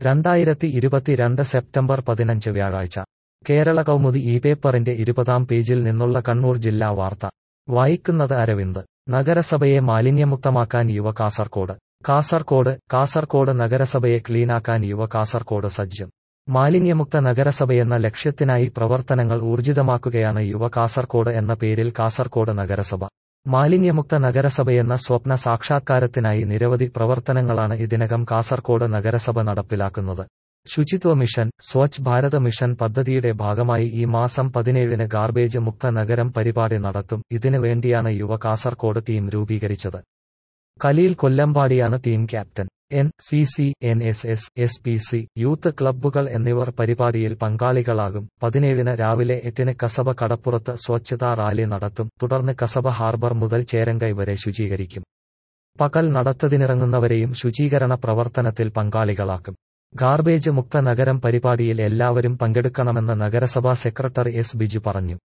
രണ്ടായിരത്തി ഇരുപത്തിരണ്ട് സെപ്റ്റംബർ പതിനഞ്ച് വ്യാഴാഴ്ച കേരള കൗമുദി ഈ പേപ്പറിന്റെ ഇരുപതാം പേജിൽ നിന്നുള്ള കണ്ണൂർ ജില്ലാ വാർത്ത വായിക്കുന്നത് അരവിന്ദ് നഗരസഭയെ മാലിന്യമുക്തമാക്കാൻ യുവ കാസർകോട് കാസർകോട് കാസർകോട് നഗരസഭയെ ക്ലീനാക്കാൻ യുവ കാസർകോട് സജ്ജം മാലിന്യമുക്ത നഗരസഭയെന്ന ലക്ഷ്യത്തിനായി പ്രവർത്തനങ്ങൾ ഊർജിതമാക്കുകയാണ് യുവ കാസർകോട് എന്ന പേരിൽ കാസർകോട് നഗരസഭ മാലിന്യമുക്ത നഗരസഭയെന്ന സ്വപ്ന സാക്ഷാത്കാരത്തിനായി നിരവധി പ്രവർത്തനങ്ങളാണ് ഇതിനകം കാസർകോട് നഗരസഭ നടപ്പിലാക്കുന്നത് ശുചിത്വ മിഷൻ സ്വച്ഛ് ഭാരത് മിഷൻ പദ്ധതിയുടെ ഭാഗമായി ഈ മാസം പതിനേഴിന് ഗാർബേജ് മുക്ത നഗരം പരിപാടി നടത്തും ഇതിനു വേണ്ടിയാണ് യുവ കാസർകോട് ടീം രൂപീകരിച്ചത് കലീൽ കൊല്ലമ്പാടിയാണ് team captain N C C N S S S P C youth ക്ലബ്ബുകൾ എന്നിവർ പരിപാടിയിൽ പങ്കാളികളാകും പതിനേഴിന് രാവിലെ എട്ടിന് കസബ കടപ്പുറത്ത് സ്വച്ഛതാ റാലി നടത്തും തുടർന്ന് കസബ ഹാർബർ മുതൽ ചേരങ്കൈ വരെ ശുചീകരിക്കും പകൽ നടത്തതിനിറങ്ങുന്നവരെയും ശുചീകരണ പ്രവർത്തനത്തിൽ പങ്കാളികളാക്കും ഗാർബേജ് മുക്ത നഗരം പരിപാടിയിൽ എല്ലാവരും പങ്കെടുക്കണമെന്ന് നഗരസഭാ സെക്രട്ടറി എസ് ബിജു പറഞ്ഞു